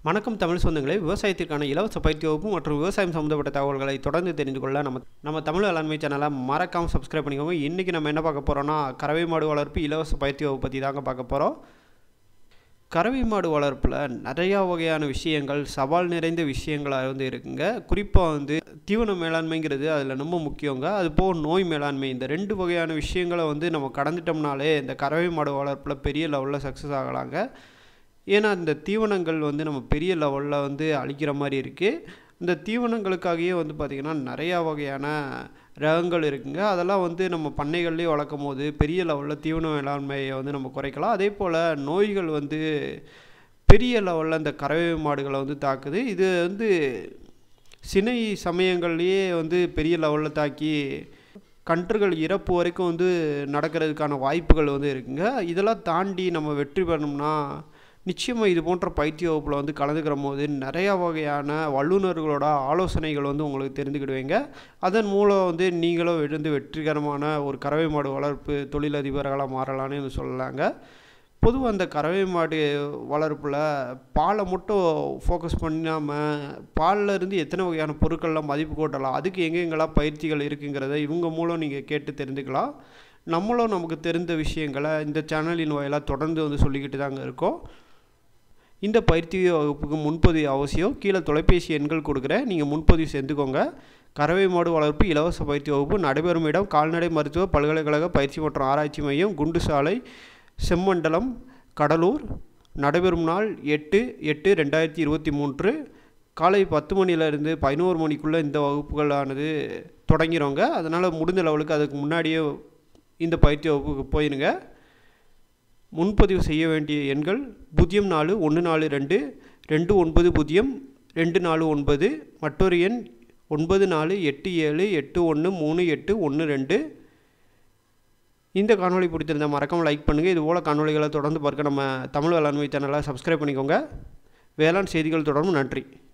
வணக்கம் தமிழ் சொந்தங்களே விவசாயத்திற்கான இலவச பயிற்சி வகுப்பு மற்றும் விவசாயம் சம்மந்தப்பட்ட தகவல்களை தொடர்ந்து தெரிந்து கொள்ள நம்ம நம்ம தமிழ் வேளாண்மை சேனலை மறக்காமல் சப்ஸ்கிரைப் பண்ணிக்கோங்க இன்றைக்கி நம்ம என்ன பார்க்க போகிறோம்னா கறவை மாடு வளர்ப்பு இலவச பயிற்சி வகுப்பு பற்றி தாங்க பார்க்க போகிறோம் கறவை மாடு வளர்ப்பில் நிறையா வகையான விஷயங்கள் சவால் நிறைந்த விஷயங்களாக வந்து இருக்குங்க குறிப்பாக வந்து தீவன மேலாண்மைங்கிறது அதில் ரொம்ப முக்கியங்க அது போக நோய் மேலாண்மை இந்த ரெண்டு வகையான விஷயங்களை வந்து நம்ம கடந்துட்டோம்னாலே இந்த கறவை மாடு வளர்ப்பில் பெரிய லெவலில் சக்ஸஸ் ஆகலாங்க ஏன்னா இந்த தீவனங்கள் வந்து நம்ம பெரிய லெவலில் வந்து அழிக்கிற மாதிரி இருக்குது இந்த தீவனங்களுக்காகவே வந்து பார்த்திங்கன்னா நிறையா வகையான ரகங்கள் இருக்குங்க அதெல்லாம் வந்து நம்ம பண்ணைகள்லேயே வளர்க்கும் போது பெரிய லெவலில் தீவன மேலாண்மையை வந்து நம்ம குறைக்கலாம் அதே போல் நோய்கள் வந்து பெரிய லெவலில் இந்த கறவை மாடுகளை வந்து தாக்குது இது வந்து சினை சமயங்கள்லேயே வந்து பெரிய லெவலில் தாக்கி கன்றுகள் இறப்பு வரைக்கும் வந்து நடக்கிறதுக்கான வாய்ப்புகள் வந்து இருக்குங்க இதெல்லாம் தாண்டி நம்ம வெற்றி பெறணும்னா நிச்சயமாக இது போன்ற பயிற்சி வகுப்பில் வந்து கலந்துக்கிற போது நிறையா வகையான வல்லுநர்களோட ஆலோசனைகள் வந்து உங்களுக்கு தெரிந்துக்கிடுவீங்க அதன் மூலம் வந்து நீங்களும் எழுந்து வெற்றிகரமான ஒரு கறவை மாடு வளர்ப்பு தொழிலதிபர்களாக மாறலான்னு வந்து சொல்லலாங்க பொதுவாக அந்த கறவை மாடு வளர்ப்பில் பாலை மட்டும் ஃபோக்கஸ் பண்ணாமல் பாலில் இருந்து எத்தனை வகையான பொருட்கள்லாம் மதிப்பு கூட்டலாம் அதுக்கு எங்கெங்கெல்லாம் பயிற்சிகள் இருக்குங்கிறத இவங்க மூலம் நீங்கள் கேட்டு தெரிஞ்சுக்கலாம் நம்மளும் நமக்கு தெரிந்த விஷயங்களை இந்த சேனலின் வாயிலாக தொடர்ந்து வந்து சொல்லிக்கிட்டு தாங்க இருக்கோம் இந்த பயிற்சி வகுப்புக்கு முன்பதிவு அவசியம் கீழே தொலைபேசி எண்கள் கொடுக்குறேன் நீங்கள் முன்பதிவு செஞ்சுக்கோங்க கறவை மாடு வளர்ப்பு இலவச பயிற்சி வகுப்பு நடைபெறும் இடம் கால்நடை மருத்துவ பல்கலைக்கழக பயிற்சி மற்றும் ஆராய்ச்சி மையம் குண்டு சாலை செம்மண்டலம் கடலூர் நடைபெறும் நாள் எட்டு எட்டு ரெண்டாயிரத்தி இருபத்தி மூன்று காலை பத்து மணிலேருந்து பதினோரு மணிக்குள்ளே இந்த வகுப்புகளானது தொடங்கிறோங்க அதனால் முடிஞ்ச லெவலுக்கு அதுக்கு முன்னாடியே இந்த பயிற்சி வகுப்புக்கு போயிருங்க முன்பதிவு செய்ய வேண்டிய எண்கள் பூஜ்ஜியம் நாலு ஒன்று நாலு ரெண்டு ரெண்டு ஒன்பது பூஜ்ஜியம் ரெண்டு நாலு ஒன்பது மற்றொரு எண் ஒன்பது நாலு எட்டு ஏழு எட்டு ஒன்று மூணு எட்டு ஒன்று ரெண்டு இந்த காணொலி பிடிச்சிருந்தால் மறக்காமல் லைக் பண்ணுங்கள் இது போல் காணொலிகளை தொடர்ந்து பார்க்க நம்ம தமிழ் வேளாண்மை சேனலை சப்ஸ்கிரைப் பண்ணிக்கோங்க வேளாண் செய்திகள் தொடரும் நன்றி